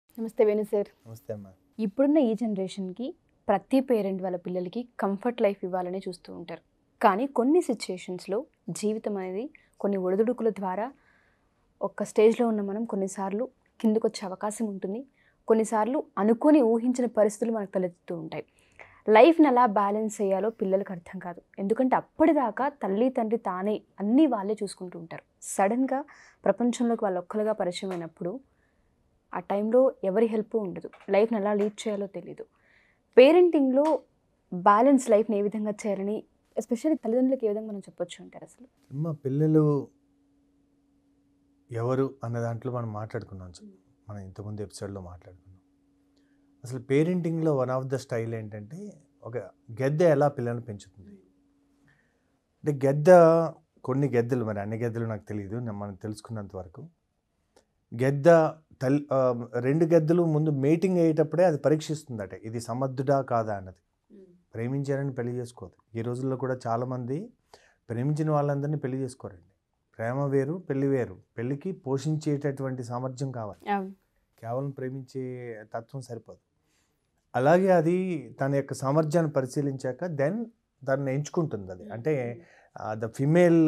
నమస్తే వేణు సార్ నమస్తే అమ్మా ఇప్పుడున్న ఈ జనరేషన్కి ప్రతి పేరెంట్ వాళ్ళ పిల్లలకి కంఫర్ట్ లైఫ్ ఇవ్వాలని చూస్తూ ఉంటారు కానీ కొన్ని సిచ్యుయేషన్స్లో జీవితం అనేది కొన్ని ఒడిదుడుకుల ద్వారా ఒక స్టేజ్లో ఉన్న మనం కొన్నిసార్లు కిందకు వచ్చే అవకాశం ఉంటుంది కొన్నిసార్లు అనుకోని ఊహించిన పరిస్థితులు మనకు తలెత్తుతూ ఉంటాయి లైఫ్ని ఎలా బ్యాలెన్స్ చేయాలో పిల్లలకు అర్థం కాదు ఎందుకంటే అప్పటిదాకా తల్లి తండ్రి తానే అన్నీ వాళ్ళే చూసుకుంటూ ఉంటారు సడన్గా ప్రపంచంలోకి వాళ్ళు ఒక్కలుగా పరిచయం అయినప్పుడు ఆ టైంలో ఎవరి హెల్ప్ ఉండదు లైఫ్ని ఎలా లీడ్ చేయాలో తెలియదు పేరెంటింగ్లో బ్యాలెన్స్ లైఫ్ని ఏ విధంగా చేయాలని ఎస్పెషల్లీ తల్లిదండ్రులకు ఏ విధంగా మనం చెప్పొచ్చు అంటారు అసలు అమ్మ పిల్లలు ఎవరు అన్న దాంట్లో మనం మాట్లాడుకున్నాం సార్. మనం ఇంతకుముందు ఎపిసోడ్లో మాట్లాడుకున్నాం అసలు పేరెంటింగ్లో వన్ ఆఫ్ ద స్టైల్ ఏంటంటే ఒక గెద్ద ఎలా పిల్లల్ని పెంచుతుంది అంటే గెద్ద కొన్ని గెద్దలు మరి అన్ని గెద్దలు నాకు తెలియదు నేను మనం తెలుసుకున్నంత వరకు గెద్ద తల్లి ఆ, రెండు గెద్దలు ముందు మీటింగ్ అయ్యేటప్పుడే అది పరీక్షిస్తుందట ఇది సమర్థుడా కాదా అన్నది ప్రేమించారని పెళ్లి చేసుకోదు ఈ రోజుల్లో కూడా చాలామంది ప్రేమించిన వాళ్ళందరినీ పెళ్లి చేసుకోరండి ప్రేమ వేరు పెళ్లి వేరు పెళ్లికి పోషించేటటువంటి సామర్థ్యం కావాలి కేవలం ప్రేమించే తత్వం సరిపోదు అలాగే అది తన యొక్క సామర్థ్యాన్ని పరిశీలించాక దెన్ దాన్ని ఎంచుకుంటుంది అది అంటే ద ఫిమేల్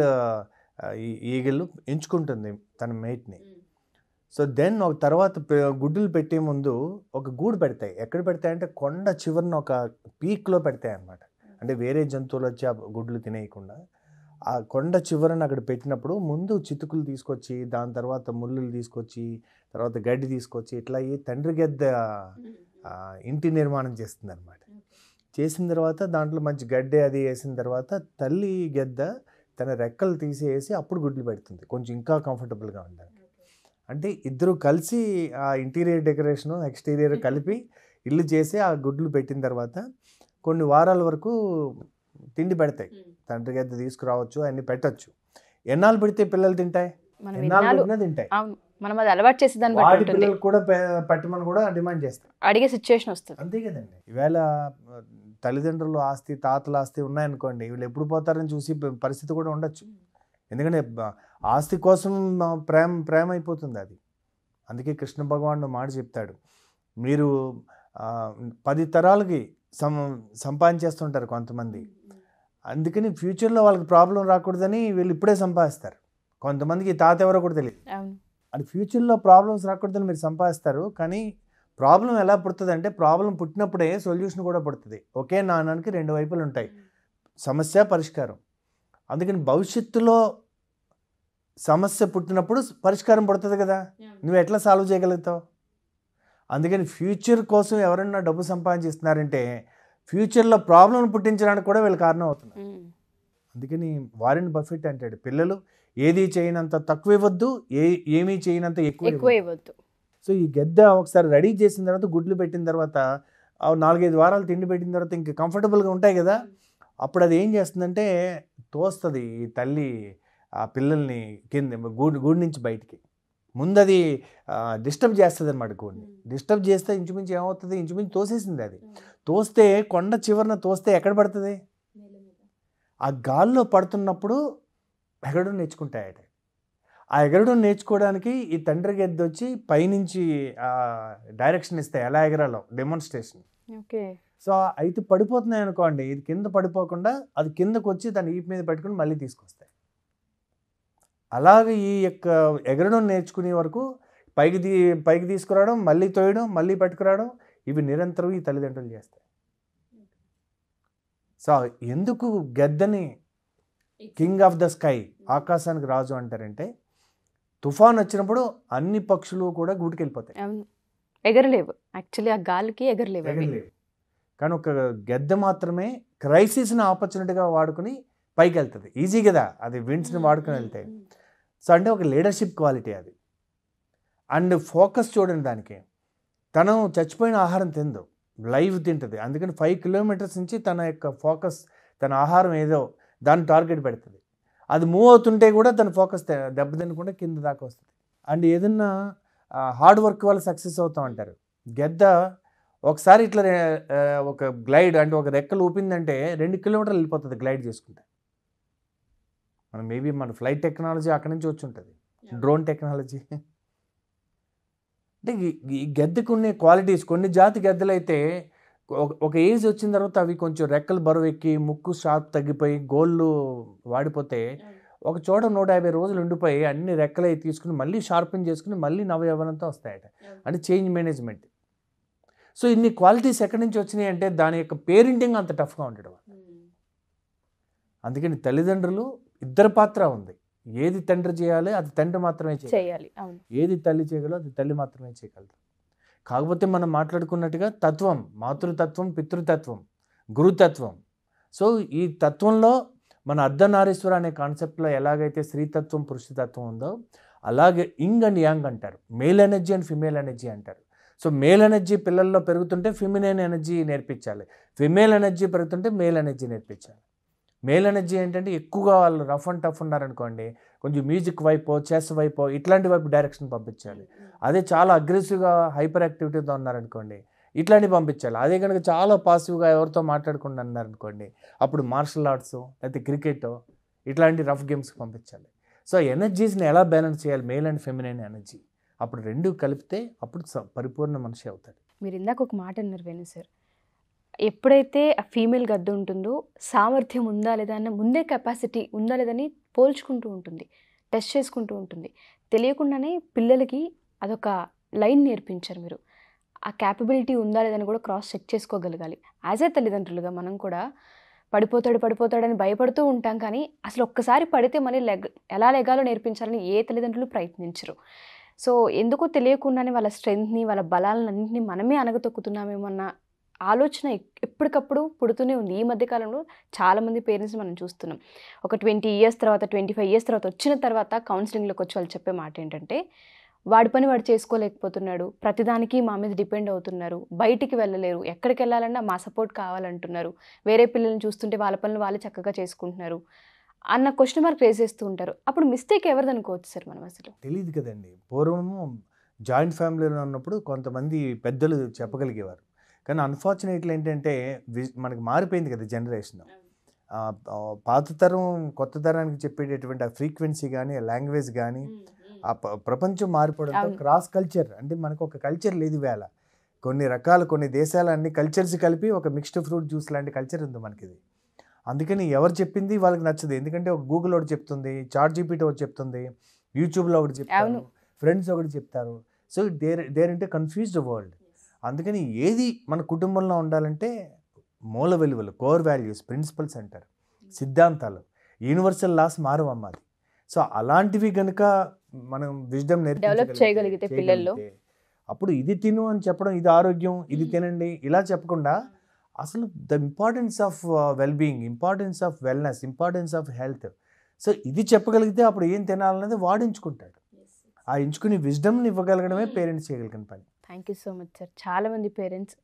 ఈగలు ఎంచుకుంటుంది తన మేట్ని సో దెన్ ఒక తర్వాత పె- గుడ్డులు పెట్టే ముందు ఒక గూడు పెడతాయి ఎక్కడ పెడతాయి అంటే కొండ చివరిన ఒక పీక్లో పెడతాయి అన్నమాట అంటే వేరే జంతువులు వచ్చి ఆ గుడ్లు తినేయకుండా ఆ కొండ చివరన అక్కడ పెట్టినప్పుడు ముందు చితుకులు తీసుకొచ్చి దాని తర్వాత ముళ్ళులు తీసుకొచ్చి తర్వాత గడ్డి తీసుకొచ్చి ఇట్లా ఈ తండ్రి గెద్ద ఆ, ఇంటి నిర్మాణం చేస్తుంది అనమాట చేసిన తర్వాత దాంట్లో మంచి గడ్డి అది వేసిన తర్వాత తల్లి గెద్ద తన రెక్కలు తీసేసి అప్పుడు గుడ్లు పెడుతుంది కొంచెం ఇంకా కంఫర్టబుల్గా ఉండాలి అంటే ఇద్దరు కలిసి ఆ ఇంటీరియర్ డెకరేషన్ ఎక్స్టీరియర్ కలిపి ఇల్లు చేసి ఆ గుడ్లు పెట్టిన తర్వాత కొన్ని వారాల వరకు తిండి పెడతాయి తండ్రి గద్ద తీసుకురావచ్చు అన్ని పెట్టచ్చు ఎన్నాళ్ళు పెడితే పిల్లలు తింటాయి మనం ఎన్నాళ్ళు విన్నాలు పెట్టినా తింటాయి అవును మనం అది అలవాటు చేసే దాన్ని బట్టి వాడి ఉంటుంది పిల్లలు కూడా పె- పెట్టమని కూడా డిమాండ్ చేస్తారు అడిగే సిచ్యుయేషన్ వస్తుంది అంతే కదండి ఈవేళ ఆ, తల్లిదండ్రులు ఆస్తి తాతల ఆస్తి ఉన్నాయనుకోండి వీళ్ళు ఎప్పుడు పోతారని చూసి ప- పరిస్థితి కూడా ఉండొచ్చు ఎందుకంటే బ- ఆస్తి కోసం ఆ, ప్రేమ ప్రేమ అయిపోతుంది అది అందుకే కృష్ణ భగవానుడు మాట చెప్తాడు మీరు ఆ, పది తరాలకి సం సంపాదించేస్తుంటారు కొంతమంది అందుకని ఫ్యూచర్లో వాళ్ళకి ప్రాబ్లం రాకూడదని వీళ్ళు ఇప్పుడే సంపాదిస్తారు కొంతమందికి తాత ఎవరో కూడా తెలియదు అవును అది ఫ్యూచర్లో ప్రాబ్లమ్స్ రాకూడదని మీరు సంపాదిస్తారు కానీ ప్రాబ్లం ఎలా పుడుతుంది అంటే ప్రాబ్లం పుట్టినప్పుడే సొల్యూషన్ కూడా పుడుతుంది ఒకే నాణానికి రెండు వైపులు ఉంటాయి సమస్య పరిష్కారం అందుకని భవిష్యత్తులో సమస్య పుట్టినప్పుడు పరిష్కారం పడుతుంది కదా నువ్వు ఎట్లా సాల్వ్ చేయగలుగుతావు అందుకని ఫ్యూచర్ కోసం ఎవరన్నా డబ్బు సంపాదించిస్తున్నారంటే ఫ్యూచర్లో ప్రాబ్లం పుట్టించడానికి కూడా వీళ్ళు కారణం అవుతున్నారు ఉమ్. అందుకని వారెన్ బఫెట్ అంటాడు పిల్లలు ఏది చేయనంత తక్కువ ఇవ్వద్దు ఏ ఏమీ చేయనంత ఎక్కువ ఎక్కువ ఇవ్వద్దు. ఇవ్వద్దు సో ఈ గెద్ద ఒకసారి రెడీ చేసిన తర్వాత గుడ్లు పెట్టిన తర్వాత ఆ నాలుగైదు వారాలు తిండి పెట్టిన తర్వాత ఇంకా కంఫర్టబుల్గా ఉంటాయి కదా అప్పుడు అది ఏం చేస్తుందంటే తోస్తుంది ఈ తల్లి ఆ పిల్లల్ని కింద గూడు గూడు నుంచి బయటికి ముందు అది డిస్టర్బ్ చేస్తుంది అనమాట గూడిని డిస్టర్బ్ చేస్తే ఇంచుమించు ఏమవుతుంది ఇంచుమించు తోసేసింది అది తోస్తే కొండ చివరన తోస్తే ఎక్కడ పడుతుంది ఆ గాల్లో పడుతున్నప్పుడు ఎగరడం నేర్చుకుంటాయట ఆ ఎగరడం నేర్చుకోవడానికి ఈ తండ్రి గెద్ద వచ్చి పైనుంచి డైరెక్షన్ ఇస్తాయి ఎలా ఎగరాలో డెమాన్స్ట్రేషన్ ఓకే సో అయితే పడిపోతున్నాయి అనుకోండి ఇది కింద పడిపోకుండా అది కిందకు వచ్చి దాని ఈపు మీద పెట్టుకుని మళ్ళీ తీసుకొస్తాయి అలాగే ఈ యొక్క ఎగరడం నేర్చుకునే వరకు పైకి తీ పైకి తీసుకురావడం మళ్ళీ తోయడం మళ్ళీ పట్టుకురావడం ఇవి నిరంతరం ఈ తల్లిదండ్రులు చేస్తాయి సో ఎందుకు గెద్దని కింగ్ ఆఫ్ ద స్కై ఆకాశానికి రాజు అంటారంటే తుఫాన్ వచ్చినప్పుడు అన్ని పక్షులు కూడా గూటికి వెళ్ళిపోతాయి అవును ఎగరలేవు యాక్చువల్లీ ఆ గాలికి ఎగరలేవు అవి. ఎగరలేవు. కానీ ఒక గెద్ద మాత్రమే క్రైసిస్ని ఆపర్చునిటీగా వాడుకుని పైకి వెళ్తుంది ఈజీ కదా అది విండ్స్ని వాడుకుని వెళ్తే సో అంటే ఒక లీడర్షిప్ క్వాలిటీ అది అండ్ ఫోకస్ చూడండి దానికి తను చచ్చిపోయిన ఆహారం తిందు లైవ్ తింటుంది అందుకని ఫైవ్ కిలోమీటర్స్ నుంచి తన యొక్క ఫోకస్ తన ఆహారం ఏదో దాన్ని టార్గెట్ పెడుతుంది అది మూవ్ అవుతుంటే కూడా తన ఫోకస్ దెబ్బ తినకుండా కింద దాకా వస్తుంది అండ్ ఏదన్నా హార్డ్ వర్క్ వల్ల సక్సెస్ అవుతాం అంటారు గెద్ద ఒకసారి ఇట్లా ఆ, ఒక గ్లైడ్ అంటే ఒక రెక్కలు ఊపిందంటే రెండు కిలోమీటర్లు వెళ్ళిపోతుంది గ్లైడ్ చేసుకుంటే మనం మేబీ మన ఫ్లైట్ టెక్నాలజీ అక్కడి నుంచి వచ్చి ఉంటుంది డ్రోన్ టెక్నాలజీ అంటే ఈ- ఈ గద్దెకు ఉన్న క్వాలిటీస్ కొన్ని జాతి గద్దెలు అయితే ఒక- ఒక ఏజ్ వచ్చిన తర్వాత అవి కొంచెం రెక్కలు బరువు ఎక్కి ముక్కు షార్ప్ తగ్గిపోయి గోళ్ళు వాడిపోతే ఒక చోట నూట యాభై రోజులు ఉండిపోయి అన్ని రెక్కలు అవి తీసుకుని మళ్ళీ షార్పెన్ చేసుకుని మళ్ళీ నవయవనంతో వస్తాయట అంటే చేంజ్ మేనేజ్మెంట్ సో ఇన్ని క్వాలిటీస్ ఎక్కడి నుంచి వచ్చినాయి అంటే దాని యొక్క పేరెంటింగ్ అంత టఫ్గా ఉండడం అందుకని తల్లిదండ్రులు ఇద్దరు పాత్ర ఉంది ఏది తండ్రి చేయాలి అది తండ్రి మాత్రమే చేయాలి చేయాలి అవును ఏది తల్లి చేయగలదో అది తల్లి మాత్రమే చేయగలదు కాకపోతే మనం మాట్లాడుకున్నట్టుగా తత్వం మాతృతత్వం పితృతత్వం గురుతత్వం సో ఈ తత్వంలో మన అర్ధనారీశ్వర అనే కాన్సెప్ట్లో ఎలాగైతే స్త్రీతత్వం పురుషతత్వం ఉందో అలాగే ఇంగ్ అండ్ యాంగ్ అంటారు male energy and female energy అంటారు సో మేల్ ఎనర్జీ పిల్లల్లో పెరుగుతుంటే ఫిమినైన్ ఎనర్జీ నేర్పించాలి ఫిమేల్ ఎనర్జీ పెరుగుతుంటే మేల్ ఎనర్జీ నేర్పించాలి మేల్ ఎనర్జీ ఏంటంటే ఎక్కువగా వాళ్ళు రఫ్ అండ్ టఫ్ ఉన్నారనుకోండి కొంచెం మ్యూజిక్ వైపు చెస్ వైపు ఇట్లాంటి వైపు డైరెక్షన్ పంపించాలి అదే చాలా అగ్రెసివ్గా హైపర్ యాక్టివిటీతో ఉన్నారనుకోండి ఇట్లాంటివి పంపించాలి అదే కనుక చాలా పాసివ్గా ఎవరితో మాట్లాడకుండా అన్నారనుకోండి అప్పుడు మార్షల్ ఆర్ట్స్ లేకపోతే క్రికెట్ ఇట్లాంటి రఫ్ గేమ్స్కి పంపించాలి సో ఎనర్జీస్ని ఎలా బ్యాలెన్స్ చేయాలి మేల్ అండ్ ఫెమినైన్ ఎనర్జీ అప్పుడు రెండు కలిపితే అప్పుడు స- పరిపూర్ణ మనిషి అవుతాడు మీరు ఇందాక ఒక మాట అన్నారు వేణు సార్ ఎప్పుడైతే ఆ ఫీమేల్ గద్ద ఉంటుందో సామర్థ్యం ఉందా లేదా అన్న ముందే కెపాసిటీ ఉందా లేదని పోల్చుకుంటూ ఉంటుంది టెస్ట్ చేసుకుంటూ ఉంటుంది తెలియకుండానే పిల్లలకి అదొక లైన్ నేర్పించారు మీరు ఆ క్యాపబిలిటీ ఉందా లేదని కూడా క్రాస్ చెక్ చేసుకోగలగాలి యాజ్ ఏ తల్లిదండ్రులుగా మనం కూడా పడిపోతాడు పడిపోతాడని భయపడుతూ ఉంటాం కానీ అసలు ఒక్కసారి పడితే మళ్ళీ లెగ్ ఎలా లెగాలో నేర్పించాలని ఏ తల్లిదండ్రులు ప్రయత్నించరు సో ఎందుకో తెలియకుండానే వాళ్ళ స్ట్రెంగ్త్ని వాళ్ళ బలాలన్నింటినీ మనమే అనగతొక్కుతున్నామేమో అన్న ఆలోచన ఎక్- ఎప్పటికప్పుడు పుడుతూనే ఉంది ఈ మధ్య కాలంలో చాలామంది పేరెంట్స్ మనం చూస్తున్నాం ఒక ట్వంటీ ఇయర్స్ తర్వాత ట్వంటీ ఫైవ్ ఇయర్స్ తర్వాత వచ్చిన తర్వాత కౌన్సిలింగ్లోకి వచ్చి వాళ్ళు చెప్పే మాట ఏంటంటే వాడి పని వాడు చేసుకోలేకపోతున్నాడు ప్రతిదానికి మా మీద డిపెండ్ అవుతున్నారు బయటికి వెళ్ళలేరు ఎక్కడికి వెళ్ళాలన్నా మా సపోర్ట్ కావాలంటున్నారు వేరే పిల్లల్ని చూస్తుంటే వాళ్ళ పనులు వాళ్ళే చక్కగా చేసుకుంటున్నారు అన్న క్వశ్చన్ మార్క్ రేస్ చేస్తూ ఉంటారు అప్పుడు మిస్టేక్ ఎవరిది అనుకోవచ్చు సార్ మనం అసలు తెలియదు కదండి పూర్వము జాయింట్ ఫ్యామిలీలో ఉన్నప్పుడు కొంతమంది పెద్దలు చెప్పగలిగేవారు కానీ అన్ఫార్చునేట్లీ ఏంటంటే వి- మనకి మారిపోయింది కదా జనరేషన్ పాత తరం కొత్త తరానికి చెప్పేటటువంటి ఆ ఫ్రీక్వెన్సీ కానీ ఆ లాంగ్వేజ్ కానీ ఆ ప- ప్రపంచం మారిపోవడంతో అవును. క్రాస్ కల్చర్ అంటే మనకు ఒక కల్చర్ లేదు వేళ కొన్ని రకాల కొన్ని దేశాల అన్ని కల్చర్స్ కలిపి ఒక మిక్స్డ్ ఫ్రూట్ జ్యూస్ లాంటి కల్చర్ ఉంది మనకి ఇది అందుకని ఎవరు చెప్పింది వాళ్ళకి నచ్చదు ఎందుకంటే ఒక గూగుల్ ఒకటి చెప్తుంది చాట్ జీపీటీ ఒకటి చెప్తుంది యూట్యూబ్లో ఒకటి చెప్తారు అవును. ఫ్రెండ్స్ ఒకటి చెప్తారు so there there in the confused world అందుకని ఏది మన కుటుంబంలో ఉండాలంటే మూల విలువలు కోర్ వాల్యూస్ ప్రిన్సిపల్స్ అంటారు సిద్ధాంతాలు యూనివర్సల్ లాస్ మారవమ్మ అది సో అలాంటివి కనుక మనం విజ్డమ్ Develop చేయగలిగితే పిల్లల్లో. అప్పుడు ఇది తిను అని చెప్పడం ఇది ఆరోగ్యం ఇది తినండి ఇలా చెప్పకుండా అసలు the importance of well being importance of wellness importance of health so ఇది చెప్పగలిగితే అప్పుడు ఏం తినాలనేది వాడించుకుంటాడు ఆ ఎంచుకుని విజ్డమ్ని ఇవ్వగలగడమే పేరెంట్స్ చేయగలిగిన పని thank you so much sir చాలామంది పేరెంట్స్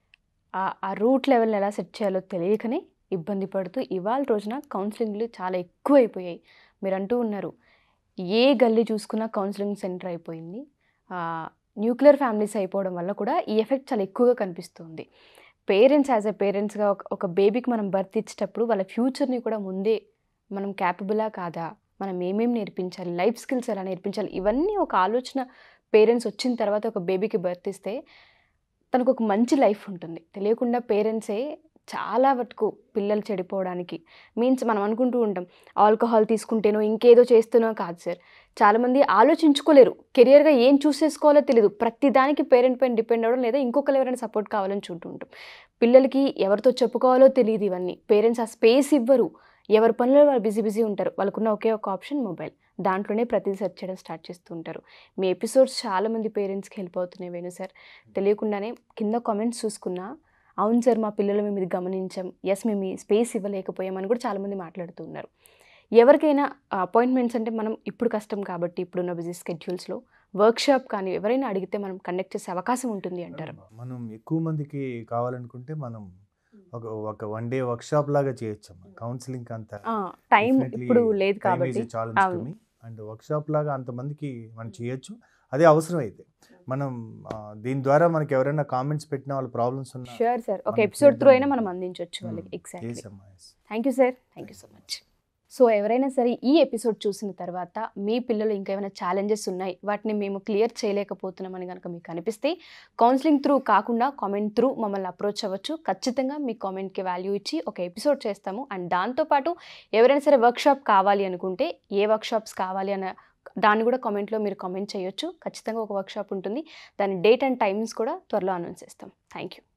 ఆ రూట్ లెవెల్ని ఎలా సెట్ చేయాలో తెలియకనే ఇబ్బంది పడుతూ ఇవాళ రోజున కౌన్సిలింగ్లు చాలా ఎక్కువ అయిపోయాయి మీరు అంటూ ఉన్నారు ఏ గల్లీ చూసుకున్నా కౌన్సిలింగ్ సెంటర్ అయిపోయింది న్యూక్లియర్ ఫ్యామిలీస్ అయిపోవడం వల్ల కూడా ఈ ఎఫెక్ట్ చాలా ఎక్కువగా కనిపిస్తుంది పేరెంట్స్ యాజ్ ఎ పేరెంట్స్గా ఒక ఒక బేబీకి మనం బర్త్ ఇచ్చేటప్పుడు వాళ్ళ ఫ్యూచర్ని కూడా ముందే మనం క్యాపబులా కాదా మనం ఏమేమి నేర్పించాలి లైఫ్ స్కిల్స్ ఎలా నేర్పించాలి ఇవన్నీ ఒక ఆలోచన పేరెంట్స్ వచ్చిన తర్వాత ఒక బేబీకి బర్త్ ఇస్తే తనకు ఒక మంచి లైఫ్ ఉంటుంది తెలియకుండా పేరెంట్సే చాలా వరకు పిల్లలు చెడిపోవడానికి మీన్స్ మనం అనుకుంటూ ఉంటాం ఆల్కహాల్ తీసుకుంటేనో ఇంకేదో చేస్తేనో కాదు సార్ చాలామంది ఆలోచించుకోలేరు కెరియర్గా ఏం చూస్ చేసుకోవాలో తెలియదు ప్రతి దానికి పేరెంట్ పైన డిపెండ్ అవ్వడం లేదా ఇంకొకరు ఎవరైనా సపోర్ట్ కావాలని చూంటూ ఉంటాం పిల్లలకి ఎవరితో చెప్పుకోవాలో తెలియదు ఇవన్నీ పేరెంట్స్ ఆ స్పేస్ ఇవ్వరు ఎవరి పనుల్లో వాళ్ళు బిజీ బిజీ ఉంటారు వాళ్ళకున్న ఒకే ఒక ఆప్షన్ మొబైల్ దాంట్లోనే ప్రతిదీ సెర్చ్ చేయడం స్టార్ట్ చేస్తూ ఉంటారు మీ ఎపిసోడ్స్ చాలామంది పేరెంట్స్కి హెల్ప్ అవుతున్నాయి వేణు సార్ తెలియకుండానే కింద కామెంట్స్ చూసుకున్నా అవును సార్ మా పిల్లలు మేము ఇది గమనించాం ఎస్ మేము ఈ స్పేస్ ఇవ్వలేకపోయామని కూడా చాలామంది మాట్లాడుతూ ఉన్నారు ఎవరికైనా అపాయింట్మెంట్స్ అంటే మనం ఇప్పుడు కష్టం కాబట్టి ఇప్పుడున్న బిజీ స్కెడ్యూల్స్లో వర్క్షాప్ కానీ ఎవరైనా అడిగితే మనం కండక్ట్ చేసే అవకాశం ఉంటుంది అంటారు మనం ఎక్కువ మందికి కావాలనుకుంటే మనం ఒక ఒక వన్ డే వర్క్షాప్ లాగా చేయొచ్చు కౌన్సిలింగ్ అంత టైం ఇప్పుడు లేదు కాబట్టి అవును. అండ్ వర్క్షాప్ లాగా అంతమందికి మనం చేయొచ్చు అదే అవసరం అయితే మనం ఆ, దీని ద్వారా మనకి ఎవరైనా కామెంట్స్ పెట్టిన వాళ్ళ ప్రాబ్లమ్స్ ఉన్నా షూర్ సార్ ఒక మనం ఎపిసోడ్ త్రూ అయినా చేద్దాం. మనం అందించవచ్చు వాళ్ళకి Hmm. ఎగ్జాక్ట్లీ చేసాం Mahesh. Thank you sir thank you so much so ఎవరైనా సరే ఈ ఎపిసోడ్ చూసిన తర్వాత మీ పిల్లలు ఇంకా ఏమైనా ఛాలెంజెస్ ఉన్నాయి వాటిని మేము క్లియర్ చేయలేకపోతున్నామని కనుక మీకు అనిపిస్తే కౌన్సిలింగ్ త్రూ కాకుండా కామెంట్ త్రూ మమ్మల్ని అప్రోచ్ అవ్వచ్చు ఖచ్చితంగా మీ కామెంట్కి వాల్యూ ఇచ్చి ఒక ఎపిసోడ్ చేస్తాము అండ్ దాంతోపాటు ఎవరైనా సరే వర్క్షాప్ కావాలి అనుకుంటే ఏ వర్క్షాప్స్ కావాలి అన్న దాన్ని కూడా కామెంట్లో మీరు కామెంట్ చేయొచ్చు ఖచ్చితంగా ఒక వర్క్షాప్ ఉంటుంది దాని డేట్ అండ్ టైమింగ్స్ కూడా త్వరలో అనౌన్స్ చేస్తాం థ్యాంక్ యూ